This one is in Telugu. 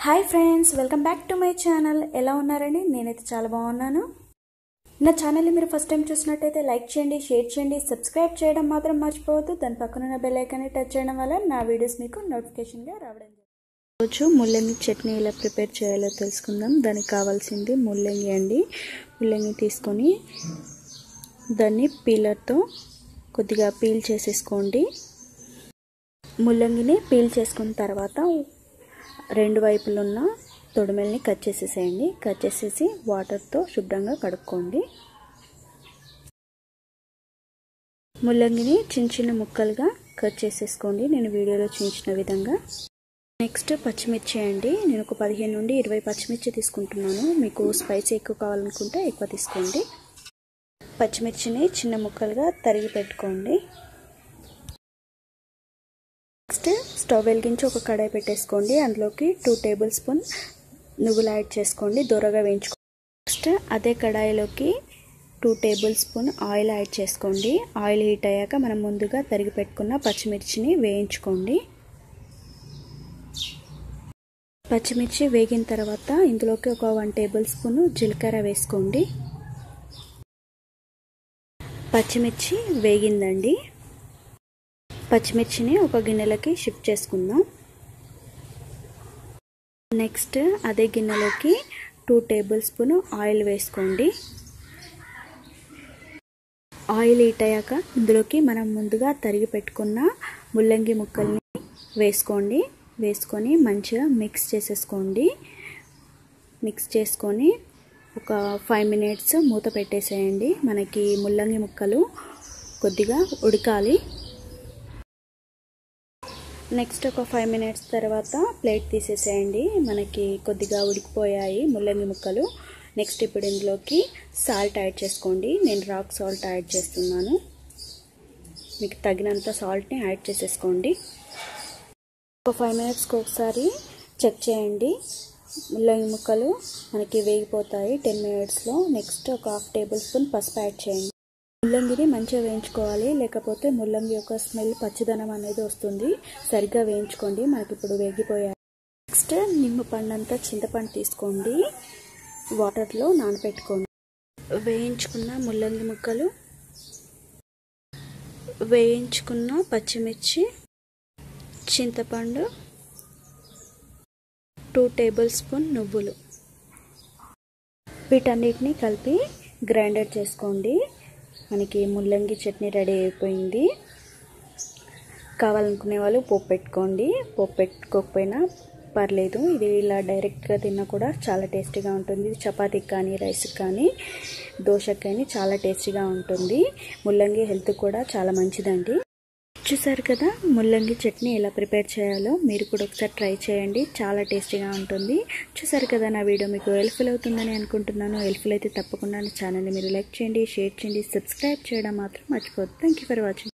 hi friends welcome back to my channel ఎలా ఉన్నారండి నేనైతే చాలా బాగున్నాను నా ఛానల్ని మీరు ఫస్ట్ టైం చూసినట్టయితే లైక్ చేయండి షేర్ చేయండి సబ్స్క్రైబ్ చేయడం మాత్రం మర్చిపోవద్దు దాని పక్కన ఉన్న బెల్ ఐకాన్ని టచ్ చేయడం వల్ల నా వీడియోస్ మీకు నోటిఫికేషన్గా రావడం జరుగుతుంది రోజు ముల్లంగి చట్నీ ఎలా ప్రిపేర్ చేయాలో తెలుసుకుందాం దానికి కావాల్సింది ముల్లంగి అండి ముల్లంగి తీసుకొని దాన్ని పీలర్తో కొద్దిగా పీల్ చేసేసుకోండి ముల్లంగిని పీల్ చేసుకున్న తర్వాత రెండు వైపులు ఉన్న తొడిమెల్ని కట్ చేసేసేయండి కట్ చేసేసి వాటర్తో శుభ్రంగా కడుక్కోండి ముల్లంగిని చిన్న చిన్న ముక్కలుగా కట్ చేసేసుకోండి నేను వీడియోలో చూపించిన విధంగా నెక్స్ట్ పచ్చిమిర్చి అండి నేను ఒక పదిహేను నుండి ఇరవై పచ్చిమిర్చి తీసుకుంటున్నాను మీకు స్పైసీ ఎక్కువ కావాలనుకుంటే ఎక్కువ తీసుకోండి పచ్చిమిర్చిని చిన్న ముక్కలుగా తరిగి పెట్టుకోండి నెక్స్ట్ స్టవ్ వెలిగించి ఒక కడాయి పెట్టేసుకోండి అందులోకి టూ టేబుల్ స్పూన్ నువ్వులు యాడ్ చేసుకోండి దూరగా వేయించుకోండి నెక్స్ట్ అదే కడాయిలోకి two tablespoon oil add చేసుకోండి ఆయిల్ హీట్ అయ్యాక మనం ముందుగా తరిగి పెట్టుకున్న పచ్చిమిర్చిని వేయించుకోండి పచ్చిమిర్చి వేగిన తర్వాత ఇందులోకి ఒక వన్ టేబుల్ స్పూన్ జీలకర్ర వేసుకోండి పచ్చిమిర్చి వేగిందండి పచ్చిమిర్చిని ఒక గిన్నెలకి షిఫ్ట్ చేసుకుందాం నెక్స్ట్ అదే గిన్నెలోకి టూ టేబుల్ స్పూన్ ఆయిల్ వేసుకోండి ఆయిల్ హీట్ అయ్యాక ఇందులోకి మనం ముందుగా తరిగి పెట్టుకున్న ముల్లంగి ముక్కల్ని వేసుకోండి వేసుకొని మంచిగా మిక్స్ చేసేసుకోండి మిక్స్ చేసుకొని ఒక ఫైవ్ మినిట్స్ మూత పెట్టేసేయండి మనకి ముల్లంగి ముక్కలు కొద్దిగా ఉడకాలి నెక్స్ట్ ఒక ఫైవ్ మినిట్స్ తర్వాత ప్లేట్ తీసేసేయండి మనకి కొద్దిగా ఉడికిపోయాయి ముల్లంగి ముక్కలు నెక్స్ట్ ఇప్పుడు ఇందులోకి సాల్ట్ యాడ్ చేసుకోండి నేను రాక్ సాల్ట్ యాడ్ చేస్తున్నాను మీకు తగినంత సాల్ట్ని యాడ్ చేసేసుకోండి ఒక ఫైవ్ మినిట్స్కి ఒకసారి చెక్ చేయండి ముల్లంగి ముక్కలు మనకి వేగిపోతాయి టెన్ మినిట్స్లో నెక్స్ట్ ఒక హాఫ్ టేబుల్ స్పూన్ పసుపు యాడ్ చేయండి ముల్లంగిని మంచిగా వేయించుకోవాలి లేకపోతే ముల్లంగి యొక్క స్మెల్ పచ్చిదనం అనేది వస్తుంది సరిగ్గా వేయించుకోండి మనకి ఇప్పుడు వేగిపోయాయి నెక్స్ట్ నిమ్మ పండంతా చింతపండు తీసుకోండి వాటర్లో నానబెట్టుకోండి వేయించుకున్న ముల్లంగి ముక్కలు వేయించుకున్న పచ్చిమిర్చి చింతపండు టూ టేబుల్ స్పూన్ నువ్వులు వీటన్నిటిని కలిపి గ్రైండర్ చేసుకోండి మనకి ముల్లంగి చట్నీ రెడీ అయిపోయింది కావాలనుకునే వాళ్ళు పోపు పెట్టుకోండి పోపు పెట్టుకోకపోయినా పర్లేదు ఇది ఇలా డైరెక్ట్గా తిన్నా కూడా చాలా టేస్టీగా ఉంటుంది చపాతీకి కానీ రైస్కి కానీ దోశకి కానీ చాలా టేస్టీగా ఉంటుంది ముల్లంగి హెల్త్ కూడా చాలా మంచిదండి చూసారు కదా ముల్లంగి చట్నీ ఎలా ప్రిపేర్ చేయాలో మీరు కూడా ఒకసారి ట్రై చేయండి చాలా టేస్టీగా ఉంటుంది చూసారు కదా నా వీడియో మీకు హెల్ప్ఫుల్ అవుతుందని అనుకుంటున్నాను హెల్ప్ఫుల్ అయితే తప్పకుండా నా ఛానల్ని మీరు లైక్ చేయండి షేర్ చేయండి సబ్స్క్రైబ్ చేయడం మాత్రం మర్చిపోద్దు థ్యాంక్ ఫర్ వాచింగ్